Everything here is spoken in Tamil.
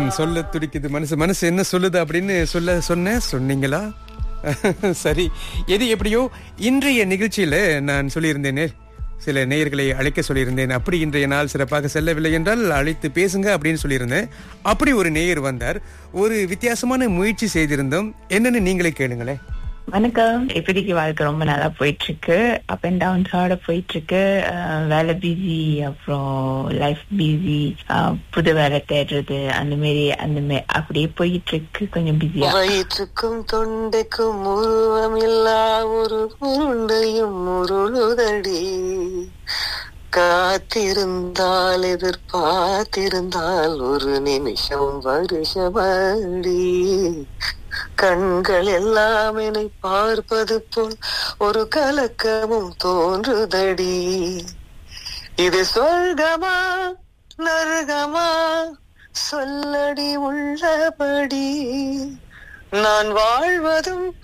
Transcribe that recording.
சொல்ல துடிக்குது மனசு மனசு என்ன சொல்லுது அப்படின்னு சொல்ல சொன்ன சொன்னீங்களா சரி எது எப்படியோ இன்றைய நிகழ்ச்சியில நான் சொல்லியிருந்தேனே சில நேயர்களை அழைக்க சொல்லியிருந்தேன் அப்படி இன்றைய நாள் சிறப்பாக செல்லவில்லை என்றால் அழைத்து பேசுங்க அப்படின்னு சொல்லியிருந்தேன் அப்படி ஒரு நேயர் வந்தார் ஒரு வித்தியாசமான முயற்சி செய்திருந்தோம் என்னன்னு நீங்களே கேளுங்களேன் வணக்கம் இப்போதைக்கு வாழ்க்கை ரொம்ப நல்லா போயிட்டு இருக்கு அப் அண்ட் டவுன்ஸோட போயிட்டு இருக்கு அஹ் வேலை பிஸி அப்புறம் லைஃப் பிஸி புது வேலை தேடுறது அந்த மாரி அந்த மாரி அப்படியே போயிட்டு இருக்கு கொஞ்சம் பிஸியா வயிற்றுக்கும் தொண்டைக்கும் உருவமில்லா ஒரு உருண்டையும் உருளுதடி காத்திருந்தால் எதிர்பார்த்திருந்தால் ஒரு நிமிஷம் வருஷமடி கண்கள் எல்லாம் என்னை பார்ப்பது போல் ஒரு கலக்கமும் தோன்றுதடி இது சொர்க்கமா நரகமா சொல்லடி உள்ளபடி நான் வாழ்வதும்